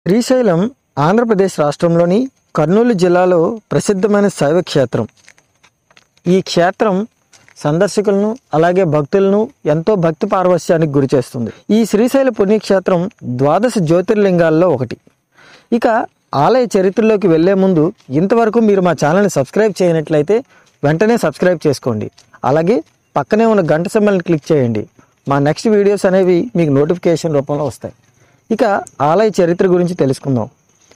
శ్రీశైలం ఆంధ్రప్రదేశ్ రాష్ట్రంలోని కర్నూలు జిల్లాలో ప్రసిద్ధమైన శైవ క్షేత్రం ఈ క్షేత్రం సందర్శకులను అలాగే భక్తులను ఎంతో భక్తి పారవస్యానికి గురి చేస్తుంది ఈ శ్రీశైల పుణ్యక్షేత్రం ద్వాదశ జ్యోతిర్లింగాల్లో ఒకటి ఇక ఆలయ చరిత్రలోకి వెళ్లే ముందు ఇంతవరకు మీరు మా ఛానల్ని సబ్స్క్రైబ్ చేయనట్లయితే వెంటనే సబ్స్క్రైబ్ చేసుకోండి అలాగే పక్కనే ఉన్న గంట సింబల్ని క్లిక్ చేయండి మా నెక్స్ట్ వీడియోస్ అనేవి మీకు నోటిఫికేషన్ రూపంలో వస్తాయి ఇక ఆలయ చరిత్ర గురించి తెలుసుకుందాం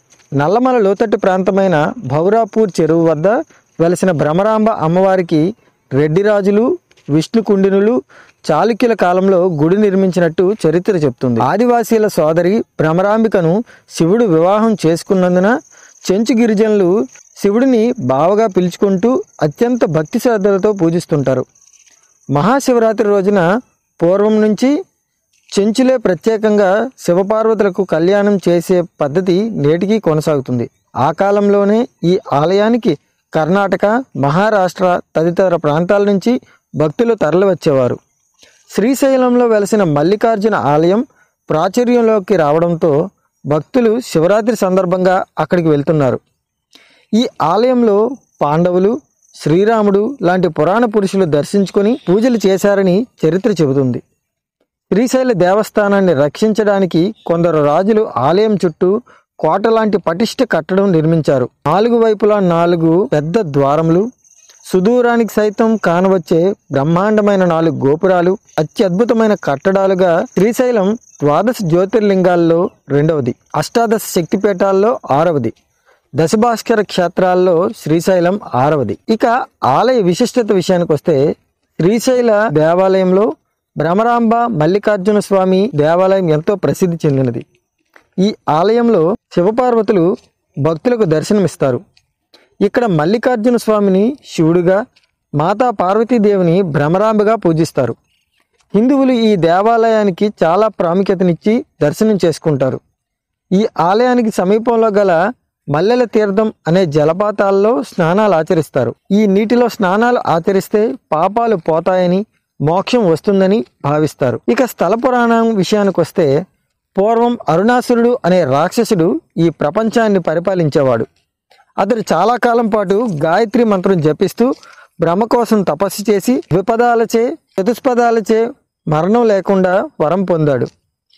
నల్లమల లోతట్టు ప్రాంతమైన భౌరాపూర్ చెరువు వద్ద వెలసిన భ్రమరాంబ అమ్మవారికి రెడ్డి రాజులు విష్ణుకుండినులు చాళుక్యుల కాలంలో గుడి నిర్మించినట్టు చరిత్ర చెప్తుంది ఆదివాసీల సోదరి భ్రమరాంబికను శివుడు వివాహం చేసుకున్నందున చెంచు గిరిజనులు శివుడిని బావగా పిలుచుకుంటూ అత్యంత భక్తి శ్రద్ధలతో పూజిస్తుంటారు మహాశివరాత్రి రోజున పూర్వం నుంచి చెంచులే ప్రత్యేకంగా శివపార్వతులకు కళ్యాణం చేసే పద్ధతి నేటికీ కొనసాగుతుంది ఆ కాలంలోనే ఈ ఆలయానికి కర్ణాటక మహారాష్ట్ర తదితర ప్రాంతాల నుంచి భక్తులు తరలివచ్చేవారు శ్రీశైలంలో వెలసిన మల్లికార్జున ఆలయం ప్రాచుర్యంలోకి రావడంతో భక్తులు శివరాత్రి సందర్భంగా అక్కడికి వెళ్తున్నారు ఈ ఆలయంలో పాండవులు శ్రీరాముడు లాంటి పురాణ పురుషులు దర్శించుకొని పూజలు చేశారని చరిత్ర చెబుతుంది శ్రీశైల దేవస్థానాన్ని రక్షించడానికి కొందరు రాజులు ఆలయం చుట్టూ కోట లాంటి పటిష్ట కట్టడం నిర్మించారు నాలుగు వైపులా నాలుగు పెద్ద ద్వారములు సుదూరానికి సైతం కానవచ్చే బ్రహ్మాండమైన నాలుగు గోపురాలు అత్యద్భుతమైన కట్టడాలుగా శ్రీశైలం ద్వాదశ జ్యోతిర్లింగాల్లో రెండవది అష్టాదశ శక్తిపీఠాల్లో ఆరవది దశభాస్కర క్షేత్రాల్లో శ్రీశైలం ఆరవది ఇక ఆలయ విశిష్టత విషయానికి వస్తే శ్రీశైల దేవాలయంలో భ్రమరాంబ మల్లికార్జున స్వామి దేవాలయం ఎంతో ప్రసిద్ధి చెందినది ఈ ఆలయంలో శివపార్వతులు భక్తులకు దర్శనమిస్తారు ఇక్కడ మల్లికార్జున స్వామిని శివుడుగా మాతా పార్వతీదేవిని భ్రమరాంబగా పూజిస్తారు హిందువులు ఈ దేవాలయానికి చాలా ప్రాముఖ్యతనిచ్చి దర్శనం చేసుకుంటారు ఈ ఆలయానికి సమీపంలో గల మల్లెల తీర్థం అనే జలపాతాల్లో స్నానాలు ఆచరిస్తారు ఈ నీటిలో స్నానాలు ఆచరిస్తే పాపాలు పోతాయని మోక్షం వస్తుందని భావిస్తారు ఇక స్థల పురాణం విషయానికి వస్తే పూర్వం అరుణాసురుడు అనే రాక్షసుడు ఈ ప్రపంచాన్ని పరిపాలించేవాడు అతడు చాలా కాలం పాటు గాయత్రి మంత్రం జపిస్తూ బ్రహ్మ కోసం తపస్సు చేసి విపదాలచే చతుష్పదాలచే మరణం లేకుండా వరం పొందాడు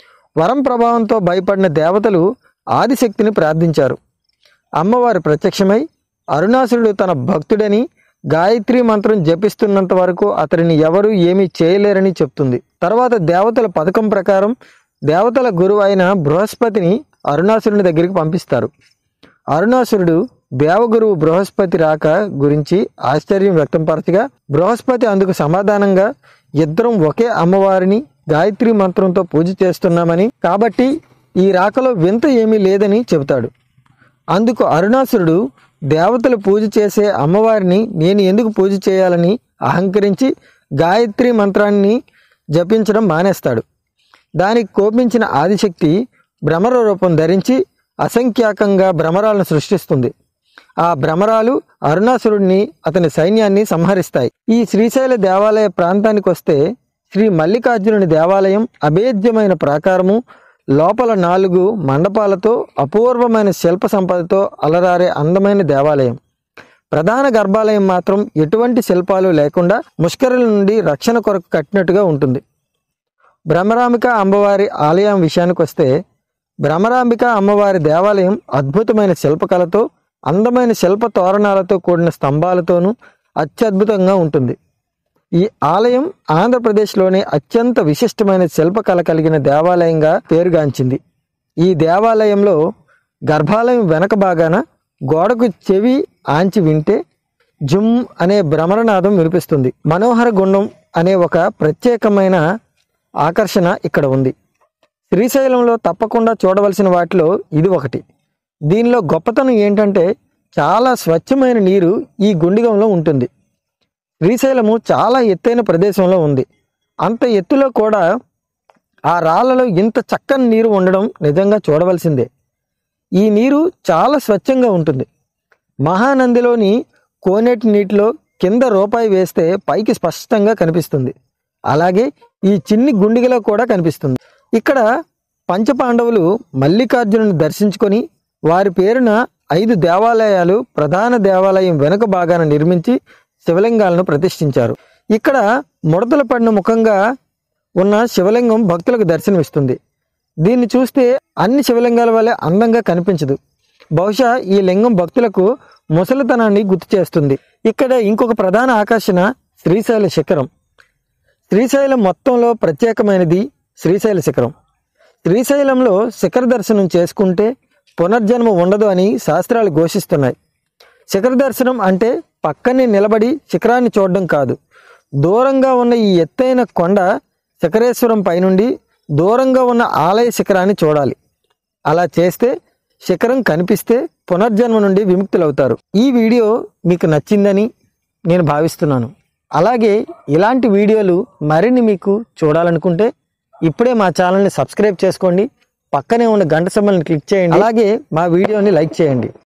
వరం ప్రభావంతో భయపడిన దేవతలు ఆదిశక్తిని ప్రార్థించారు అమ్మవారు ప్రత్యక్షమై అరుణాసురుడు తన భక్తుడని గాయత్రి మంత్రం జపిస్తున్నంత వరకు అతడిని ఎవరూ ఏమీ చేయలేరని చెప్తుంది తర్వాత దేవతల పథకం ప్రకారం దేవతల గురువు అయిన బృహస్పతిని అరుణాసురుని దగ్గరికి పంపిస్తారు అరుణాసురుడు దేవగురువు బృహస్పతి రాక గురించి ఆశ్చర్యం వ్యక్తంపరచగా బృహస్పతి అందుకు సమాధానంగా ఇద్దరం ఒకే అమ్మవారిని గాయత్రి మంత్రంతో పూజ చేస్తున్నామని కాబట్టి ఈ రాకలో వింత ఏమీ లేదని చెబుతాడు అందుకు అరుణాసురుడు దేవతలు పూజ చేసే అమ్మవారిని నేను ఎందుకు పూజ చేయాలని అహంకరించి గాయత్రి మంత్రాన్ని జపించడం మానేస్తాడు దానికి కోపించిన ఆదిశక్తి భ్రమర రూపం ధరించి అసంఖ్యాకంగా భ్రమరాలను సృష్టిస్తుంది ఆ భ్రమరాలు అరుణాసురుడిని అతని సైన్యాన్ని సంహరిస్తాయి ఈ శ్రీశైల దేవాలయ ప్రాంతానికి వస్తే శ్రీ మల్లికార్జునుని దేవాలయం అభేద్యమైన ప్రాకారము లోపల నాలుగు మండపాలతో అపూర్వమైన శిల్ప సంపదతో అలరారే అందమైన దేవాలయం ప్రధాన గర్భాలయం మాత్రం ఎటువంటి శిల్పాలు లేకుండా ముష్కరుల నుండి రక్షణ కొరకు కట్టినట్టుగా ఉంటుంది భ్రమరాంబిక అమ్మవారి ఆలయం విషయానికి వస్తే భ్రమరాంబిక అమ్మవారి దేవాలయం అద్భుతమైన శిల్పకళతో అందమైన శిల్ప తోరణాలతో కూడిన స్తంభాలతోనూ అత్యద్భుతంగా ఉంటుంది ఈ ఆలయం ఆంధ్రప్రదేశ్లోని అత్యంత విశిష్టమైన శిల్పకళ కలిగిన దేవాలయంగా పేరుగాంచింది ఈ దేవాలయంలో గర్భాలయం వెనక భాగాన గోడకు చెవి ఆంచి వింటే జుమ్ అనే భ్రమరనాదం వినిపిస్తుంది మనోహర గుండం అనే ఒక ప్రత్యేకమైన ఆకర్షణ ఇక్కడ ఉంది శ్రీశైలంలో తప్పకుండా చూడవలసిన వాటిలో ఇది ఒకటి దీనిలో గొప్పతనం ఏంటంటే చాలా స్వచ్ఛమైన నీరు ఈ గుండిగంలో ఉంటుంది శ్రీశైలము చాలా ఎత్తైన ప్రదేశంలో ఉంది అంత ఎత్తులో కూడా ఆ రాళ్లలో ఇంత చక్కని నీరు ఉండడం నిజంగా చూడవలసిందే ఈ నీరు చాలా స్వచ్ఛంగా ఉంటుంది మహానందిలోని కోనేటి నీటిలో కింద రూపాయి వేస్తే పైకి స్పష్టంగా కనిపిస్తుంది అలాగే ఈ చిన్ని గుండిగలో కూడా కనిపిస్తుంది ఇక్కడ పంచపాండవులు మల్లికార్జునుని దర్శించుకొని వారి పేరున ఐదు దేవాలయాలు ప్రధాన దేవాలయం వెనుక భాగాన నిర్మించి శివలింగాలను ప్రతిష్ఠించారు ఇక్కడ ముడతలు పడిన ముఖంగా ఉన్న శివలింగం భక్తులకు దర్శనమిస్తుంది దీన్ని చూస్తే అన్ని శివలింగాల వలె అందంగా కనిపించదు బహుశా ఈ లింగం భక్తులకు ముసలితనాన్ని గుర్తు చేస్తుంది ఇక్కడ ఇంకొక ప్రధాన ఆకర్షణ శ్రీశైల శిఖరం శ్రీశైలం మొత్తంలో ప్రత్యేకమైనది శ్రీశైల శిఖరం శ్రీశైలంలో శిఖర దర్శనం చేసుకుంటే పునర్జన్మ ఉండదు అని శాస్త్రాలు ఘోషిస్తున్నాయి శిఖర దర్శనం అంటే పక్కనే నిలబడి శిఖరాన్ని చూడడం కాదు దూరంగా ఉన్న ఈ ఎత్తైన కొండ శిఖరేశ్వరం పైనుండి దూరంగా ఉన్న ఆలయ శిఖరాన్ని చూడాలి అలా చేస్తే శిఖరం కనిపిస్తే పునర్జన్మ నుండి విముక్తులవుతారు ఈ వీడియో మీకు నచ్చిందని నేను భావిస్తున్నాను అలాగే ఇలాంటి వీడియోలు మరిన్ని మీకు చూడాలనుకుంటే ఇప్పుడే మా ఛానల్ని సబ్స్క్రైబ్ చేసుకోండి పక్కనే ఉన్న గంట సింబల్ని క్లిక్ చేయండి అలాగే మా వీడియోని లైక్ చేయండి